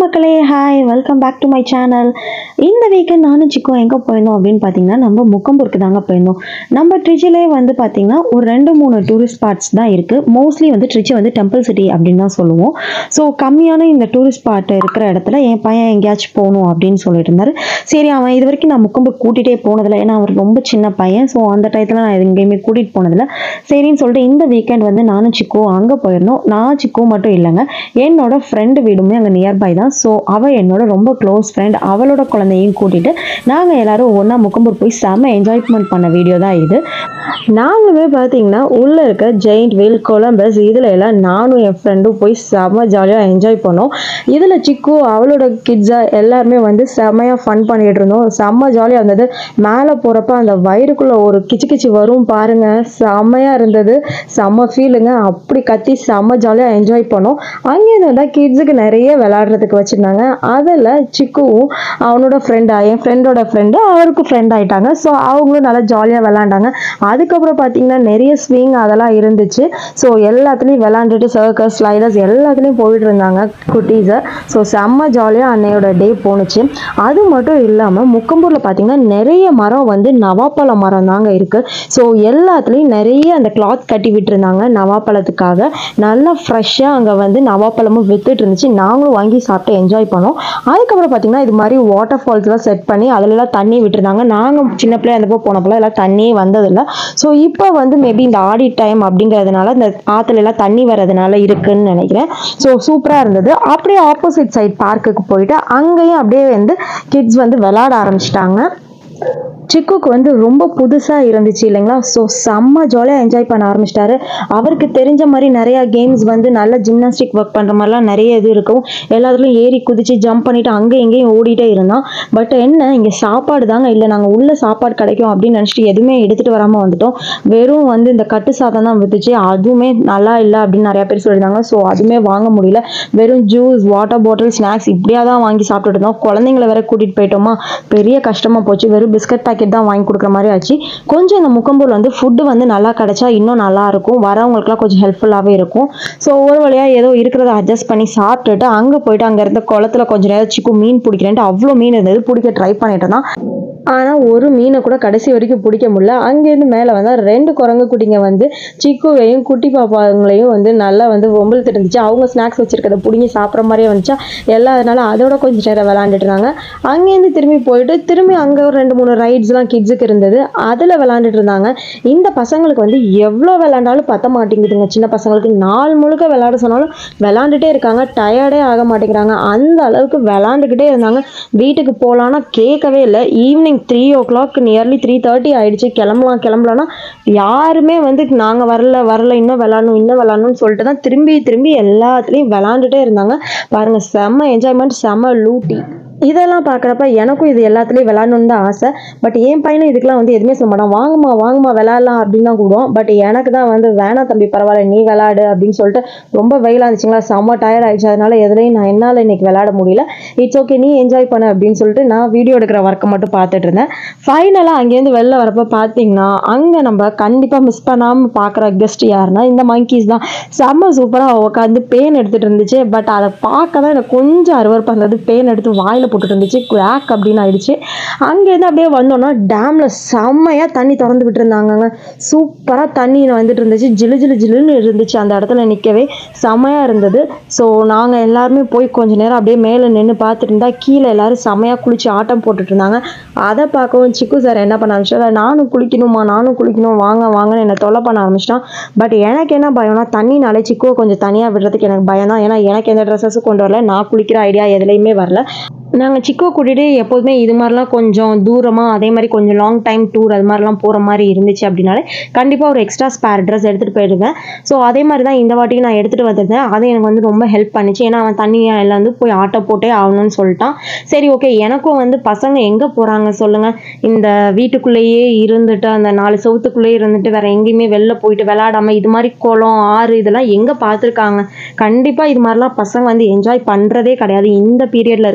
மக்களே hi welcome back to my channel இந்த weekend நானும் சிக்கோ எங்கே போயிருந்தோம் அப்படின்னு பார்த்தீங்கன்னா நம்ம முக்கம்பூருக்கு தாங்க போயிருந்தோம் நம்ம ட்ரிச்சிலே வந்து பார்த்தீங்கன்னா ஒரு ரெண்டு மூணு டூரிஸ்ட் ஸ்பாட்ஸ் தான் இருக்குது மோஸ்ட்லி வந்து ட்ரிச்சி வந்து டெம்பிள் சிட்டி அப்படின்னு தான் சொல்லுவோம் ஸோ கம்மியான இந்த டூரிஸ்ட் ஸ்பாட் இருக்கிற இடத்துல என் பையன் எங்கேயாச்சும் போகணும் அப்படின்னு சொல்லிட்டு இருந்தாரு சரி அவன் இது வரைக்கும் நான் முக்கம்பூர் கூட்டிகிட்டே போனதில்லை ஏன்னா அவர் ரொம்ப சின்ன பையன் ஸோ அந்த டயத்தில் நான் எங்கேயுமே கூட்டிகிட்டு போனதில்லை சரின்னு சொல்லிட்டு இந்த வீக்கெண்ட் வந்து நானும் சிக்கோ அங்கே போயிருந்தோம் நான் சிக்கோ மட்டும் இல்லைங்க என்னோட ஃப்ரெண்டு வீடுமே அங்கே நியர்பை தான் ஸோ அவள் என்னோட ரொம்ப க்ளோஸ் ஃப்ரெண்ட் அவளோட குழந்தையும் கூட்டிட்டு நாங்கள் எல்லாரும் ஒன்றா முக்கம்பூர் போய் செம்ம என்ஜாய்மெண்ட் பண்ண வீடியோ தான் இது நாங்களுமே பார்த்தீங்கன்னா உள்ளே இருக்க ஜெயிண்ட் வீல் கொலம்பஸ் இதில் எல்லாம் நானும் என் ஃப்ரெண்டும் போய் செம்ம ஜாலியாக என்ஜாய் பண்ணோம் இதில் சிக்கு அவளோட கிட்ஸாக எல்லாருமே வந்து செம்மையாக ஃபன் பண்ணிட்டு இருந்தோம் செம்ம ஜாலியாக இருந்தது மேலே போகிறப்ப அந்த வயிறுக்குள்ளே ஒரு கிச்சு கிச்சு வரும் பாருங்க செம்மையாக இருந்தது செம்ம ஃபீலுங்க அப்படி கத்தி செம்ம ஜாலியாக என்ஜாய் பண்ணோம் அங்கேருந்து வந்தால் கிட்ஸுக்கு நிறைய விளையாடுறதுக்கு வச்சுருந்தாங்க அதில் சிக்குவும் அவனோட ஃப்ரெண்டா என் ஃப்ரெண்டோட ஃப்ரெண்டு அவருக்கு ஃப்ரெண்ட் ஆயிட்டாங்க ஸோ அவங்களும் நல்லா ஜாலியாக விளாண்டாங்க அதுக்கப்புறம் பார்த்தீங்கன்னா நிறைய ஸ்விங் அதெல்லாம் இருந்துச்சு ஸோ எல்லாத்துலேயும் விளாண்டுட்டு சர்க்கஸ் ஸ்லைடர்ஸ் எல்லாத்துலேயும் போயிட்டு இருந்தாங்க குட்டீஸை ஸோ செம்ம ஜாலியாக அன்னையோட டே போணுச்சு அது மட்டும் இல்லாமல் முக்கம்பூரில் பார்த்தீங்கன்னா நிறைய மரம் வந்து நவாப்பழ மரம் தாங்க இருக்குது ஸோ எல்லாத்துலேயும் நிறைய அந்த கிளாத் கட்டி விட்டுருந்தாங்க நவாப்பழத்துக்காக நல்லா ஃப்ரெஷ்ஷாக அங்கே வந்து நவாப்பழமும் வித்துட்டு இருந்துச்சு நாங்களும் வாங்கி சாப்பிட்டு என்ஜாய் பண்ணோம் அதுக்கப்புறம் பார்த்தீங்கன்னா இது மாதிரி வாட்டர் ஃபால்ஸ்லாம் செட் பண்ணி அதுலலாம் தண்ணி விட்டுருந்தாங்க நாங்கள் சின்ன பிள்ளையா இருந்தப்போ போனப்போலாம் எல்லாம் தண்ணியே வந்ததில்லை ஸோ இப்போ வந்து மேபி இந்த ஆடி டைம் அப்படிங்கிறதுனால இந்த ஆற்றுல எல்லாம் தண்ணி வர்றதுனால இருக்குன்னு நினைக்கிறேன் ஸோ சூப்பராக இருந்தது அப்படியே ஆப்போசிட் சைட் பார்க்குக்கு போயிட்டு அங்கேயும் அப்படியே வந்து கிட்ஸ் வந்து விளாட ஆரம்பிச்சிட்டாங்க சிக்குக்கு வந்து ரொம்ப புதுசாக இருந்துச்சு இல்லைங்களா ஸோ செம்ம ஜாலியாக என்ஜாய் பண்ண ஆரம்பிச்சிட்டாரு அவருக்கு தெரிஞ்ச மாதிரி நிறையா கேம்ஸ் வந்து நல்ல ஜிம்னாஸ்டிக் ஒர்க் பண்ணுற மாதிரிலாம் நிறைய இது இருக்கும் எல்லாத்துலையும் ஏறி குதிச்சு ஜம்ப் பண்ணிட்டு அங்கே எங்கேயும் ஓடிட்டே இருந்தான் பட் என்ன இங்கே சாப்பாடு தாங்க இல்லை நாங்கள் உள்ள சாப்பாடு கிடைக்கும் அப்படின்னு நினச்சிட்டு எதுவுமே எடுத்துகிட்டு வராமல் வந்துட்டோம் வெறும் வந்து இந்த கட்டு சாதம் தான் வித்துச்சு அதுவுமே நல்லா இல்லை அப்படின்னு நிறைய பேர் சொல்லியிருந்தாங்க ஸோ அதுவுமே வாங்க முடியல வெறும் ஜூஸ் வாட்டர் பாட்டில் ஸ்நாக்ஸ் இப்படியா தான் வாங்கி சாப்பிட்டுட்டு இருந்தோம் குழந்தைங்கள வேற கூட்டிகிட்டு போயிட்டோமா பெரிய கஷ்டமாக போச்சு வெறும் பிஸ்கட் பாக்கெட் தான் வாங்கி கொடுக்குற மாதிரி ஆச்சு கொஞ்சம் இந்த முக்கம்பூர் வந்து ஃபுட்டு வந்து நல்லா கிடைச்சா இன்னும் நல்லா இருக்கும் வரவங்களுக்குலாம் கொஞ்சம் ஹெல்ப்ஃபுல்லாகவே இருக்கும் ஸோ ஒரு வழியாக ஏதோ இருக்கிறத அட்ஜஸ்ட் பண்ணி சாப்பிட்டுட்டு அங்கே போயிட்டு அங்கே இருந்த குளத்துல கொஞ்சம் நேரம் சிக்கு மீன் பிடிக்கிறேன்ட்டு அவ்வளோ மீன் இருந்தது பிடிக்க ட்ரை பண்ணிட்டு இருந்தான் ஆனால் ஒரு மீனை கூட கடைசி வரைக்கும் பிடிக்க முடியல அங்கேருந்து மேலே வந்தால் ரெண்டு குரங்கு குட்டிங்க வந்து சிக்குவையும் குட்டி பாப்பாங்களையும் வந்து நல்லா வந்து ஒம்பளுத்து இருந்துச்சு அவங்க ஸ்நாக்ஸ் வச்சிருக்கத பிடிங்கி சாப்பிட்ற மாதிரியே வந்துச்சா எல்லாம் அதனால அதோட கொஞ்சம் நேரம் விளாண்டுட்டு இருந்தாங்க அங்கேருந்து திரும்பி போயிட்டு திரும்பி அங்கே ஒரு ரெண்டு மூணு ரைட்ஸ்லாம் கிட்ஸுக்கு இருந்தது அதில் விளாண்டுட்டு இருந்தாங்க இந்த பசங்களுக்கு வந்து எவ்வளோ விளாண்டாலும் பத்த மாட்டேங்குதுங்க சின்ன பசங்களுக்கு நாள் முழுக்க விளாட சொன்னாலும் விளாண்டுட்டே இருக்காங்க டயர்டே ஆக மாட்டேங்கிறாங்க அந்த அளவுக்கு விளாண்டுக்கிட்டே இருந்தாங்க வீட்டுக்கு போகலான்னா கேட்கவே இல்லை evening three o'clock nearly three thirty ஆயிடுச்சு கிளம்பலாம் கிளம்பலான்னா யாருமே வந்து நாங்கள் வரல வரல இன்னும் விளாடணும் இன்னும் விளாடணும்னு சொல்லிட்டு தான் திரும்பி திரும்பி எல்லாத்துலேயும் விளாண்டுட்டே இருந்தாங்க பாருங்கள் செம்ம என்ஜாய்மெண்ட் செம்ம லூட்டி இதெல்லாம் பார்க்குறப்ப எனக்கும் இது எல்லாத்துலேயும் விளாடணுன்னு தான் ஆசை பட் என் பையனும் இதுக்கெலாம் வந்து எதுவுமே சொல்ல மாட்டான் வாங்கம்மா வாங்கம்மா விளாட்லாம் அப்படின்னு தான் கூடுவோம் பட் எனக்கு தான் வந்து வேணாம் தம்பி பரவாயில்ல நீ விளாடு அப்படின்னு சொல்லிட்டு ரொம்ப வெயிலாக இருந்துச்சுங்களா செம்ம டயர்ட் ஆயிடுச்சு அதனால எதுலையும் நான் என்னால் இன்னைக்கு விளாட முடியல இட்ஸ் ஓகே நீ என்ஜாய் பண்ண அப்படின்னு சொல்லிட்டு நான் வீடியோ எடுக்கிற ஒர்க்கை மட்டும் பார்த்துட்டு இருந்தேன் ஃபைனலாக அங்கேருந்து வெளில வரப்போ பார்த்தீங்கன்னா அங்கே நம்ம கண்டிப்பாக மிஸ் பண்ணாமல் பார்க்குற கெஸ்ட் யாருன்னா இந்த monkeys தான் செம்ம சூப்பராக உட்காந்து பேன் எடுத்துகிட்டு இருந்துச்சு பட் அதை பார்க்க தான் எனக்கு கொஞ்சம் அருவருப்பாக இருந்தது பேன் எடுத்து வாயில் போட்டுட்டு இருந்துச்சு குவாக் அப்படின்னு ஆயிடுச்சு அங்கேருந்து அப்படியே வந்தோன்னா டேமில் செம்மையாக தண்ணி திறந்து விட்டுருந்தாங்கங்க சூப்பராக தண்ணி வந்துட்டு இருந்துச்சு ஜிலு ஜிலு ஜிலுன்னு இருந்துச்சு அந்த இடத்துல நிற்கவே செம்மையாக இருந்தது ஸோ நாங்கள் எல்லாருமே போய் கொஞ்ச நேரம் அப்படியே மேலே நின்று பார்த்துட்டு இருந்தா கீழே எல்லாரும் செம்மையாக குளிச்சு ஆட்டம் போட்டுட்டு இருந்தாங்க அதை பார்க்கவும் சிக்கு சார் என்ன பண்ண ஆரம்பிச்சிட்டா நானும் குளிக்கணுமா நானும் குளிக்கணும் வாங்க வாங்கன்னு என்னை தொல்லை பண்ண ஆரம்பிச்சிட்டான் பட் எனக்கு என்ன பயம்னா தண்ணினாலே சிக்குவை கொஞ்சம் தனியாக விடுறதுக்கு எனக்கு பயம் தான் ஏன்னா எனக்கு எந்த ட்ரெஸ்ஸஸும் கொண்டு வரல நான் குளிக்கிற ஐடியா எதுலேயுமே வரல நாங்கள் சிக்குவை கூட்டிகிட்டு எப்போதுமே இது மாதிரிலாம் கொஞ்சம் தூரமாக அதே மாதிரி கொஞ்சம் லாங் டைம் டூர் அது மாதிரிலாம் போகிற மாதிரி இருந்துச்சு அப்படின்னாலே கண்டிப்பாக ஒரு எக்ஸ்ட்ரா ஸ்பேர் ட்ரெஸ் எடுத்துகிட்டு போயிடுவேன் ஸோ அதே மாதிரி தான் இந்த வாட்டிக்கு நான் எடுத்துகிட்டு வந்திருந்தேன் அது எனக்கு வந்து ரொம்ப ஹெல்ப் பண்ணுச்சு ஏன்னா அவன் தண்ணியில் வந்து போய் ஆட்டோ போட்டே ஆகணும்னு சொல்லிட்டான் சரி ஓகே எனக்கும் வந்து பசங்க எங்கே போகிறாங்க சொல்லுங்கள் இந்த வீட்டுக்குள்ளேயே இருந்துட்டு அந்த நாலு செவத்துக்குள்ளேயே இருந்துட்டு வேற எங்கேயுமே வெளில போயிட்டு விளையாடாம இது மாதிரி குளம் ஆறு இதெல்லாம் எங்கே பார்த்துருக்காங்க கண்டிப்பாக இது மாதிரிலாம் பசங்க வந்து என்ஜாய் பண்ணுறதே கிடையாது இந்த பீரியடில் இருக்க பசங்க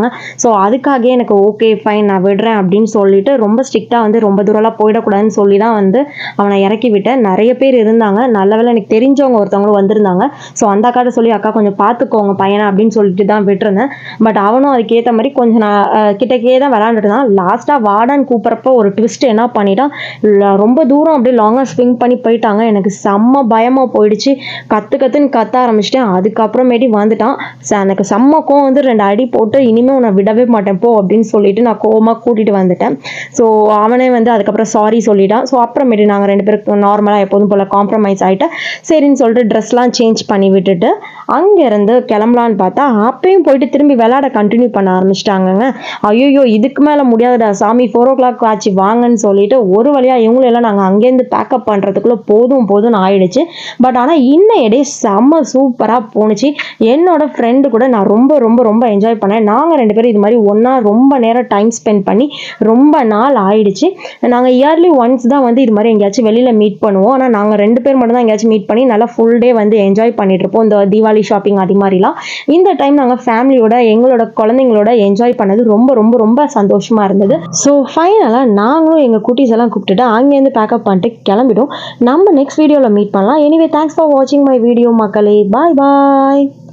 ஸோ அதுக்காகவே எனக்கு ஓகே ஃபைன் நான் விடுறேன் அப்படின்னு சொல்லிட்டு ரொம்ப ஸ்ட்ரிக்டாக வந்து ரொம்ப தூரம்லாம் போயிடக்கூடாதுன்னு சொல்லி தான் வந்து அவனை இறக்கி விட்டேன் நிறைய பேர் இருந்தாங்க நல்ல வேளை எனக்கு தெரிஞ்சவங்க ஒருத்தவங்களும் வந்திருந்தாங்க ஸோ அந்த அக்காட்ட சொல்லி அக்கா கொஞ்சம் பார்த்துக்கோங்க பையனை அப்படின்னு சொல்லிட்டு தான் விட்டுருந்தேன் பட் அவனும் அதுக்கேற்ற மாதிரி கொஞ்சம் நான் அஹ், கிட்டக்கே தான் விளாண்டுட்டு தான் லாஸ்ட்டாக வாடான்னு கூப்பிட்றப்போ ஒரு ட்விஸ்ட் என்ன பண்ணிட்டான் ல- ரொம்ப தூரம் அப்படியே லாங்காக ஸ்விங் பண்ணி போயிட்டாங்க எனக்கு செம்ம பயமாக போயிடுச்சு கற்று கற்றுன்னு கத்த ஆரம்பிச்சிட்டேன் அதுக்கப்புறமேட்டி வந்துட்டான் ச- எனக்கு செம்ம கோவம் வந்து ரெண்டு அடி போட்டு இனிமேல் உன்னை விடவே மாட்டேன் போ அப்படின்னு சொல்லிட்டு நான் கோவமாக கூட்டிகிட்டு வந்துட்டேன் ஸோ அவனே வந்து அதுக்கப்புறம் சாரி சொல்லிட்டான் ஸோ அப்புறமேட்டு நாங்கள் ரெண்டு பேருக்கு நார்மலாக எப்போதும் போல் காம்ப்ரமைஸ் ஆகிட்டு சரின்னு சொல்லிட்டு ட்ரெஸ்லாம் சேஞ்ச் பண்ணி விட்டுட்டு அங்கேருந்து கிளம்பலான்னு பார்த்தா அப்பயும் போயிட்டு திரும்பி விளையாட கண்டினியூ பண்ண ஆரம்பிச்சிட்டாங்கங்க ஐயோ இதுக்கு மேலே முடியாதுடா சாமி ஃபோர் ஓ கிளாக் ஆச்சு வாங்கன்னு சொல்லிட்டு ஒரு வழியாக இவங்களும் எல்லாம் நாங்கள் அங்கேருந்து பேக்கப் பண்ணுறதுக்குள்ளே போதும் போதும்னு ஆயிடுச்சு பட் ஆனால் இன்னும் இடையே செம்ம சூப்பராக போணுச்சு என்னோட ஃப்ரெண்டு கூட நான் ரொம்ப ரொம்ப ரொம்ப என்ஜாய் பண்ணேன் நாங்கள் ரெண்டு பேரும் இது மாதிரி ஒன்றா ரொம்ப நேரம் டைம் ஸ்பெண்ட் பண்ணி ரொம்ப நாள் ஆயிடுச்சு நாங்கள் இயர்லி ஒன்ஸ் தான் வந்து இது மாதிரி எங்கேயாச்சும் வெளியில் மீட் பண்ணுவோம் ஆனால் நாங்கள் ரெண்டு பேர் மட்டும் தான் எங்கேயாச்சும் மீட் பண்ணி நல்லா ஃபுல் டே வந்து என்ஜாய் பண்ணிட்டு இருப்போம் இந்த தீபாவளி ஷாப்பிங் அது மாதிரிலாம் இந்த டைம் நாங்கள் ஃபேமிலியோட எங்களோட குழந்தைங்களோட என்ஜாய் பண்ணது ரொம்ப ரொம்ப ரொம்ப சந்தோஷமா இருந்தது ஸோ ஃபைனலாக நாங்களும் எங்கள் குட்டீஸ் எல்லாம் கூப்பிட்டுட்டு அங்கேருந்து பேக்கப் பண்ணிட்டு கிளம்பிடும் நம்ம நெக்ஸ்ட் வீடியோவில் மீட் பண்ணலாம் எனிவே தேங்க்ஸ் ஃபார் வாட்சிங் மை வீடியோ மக்களே பாய் பாய்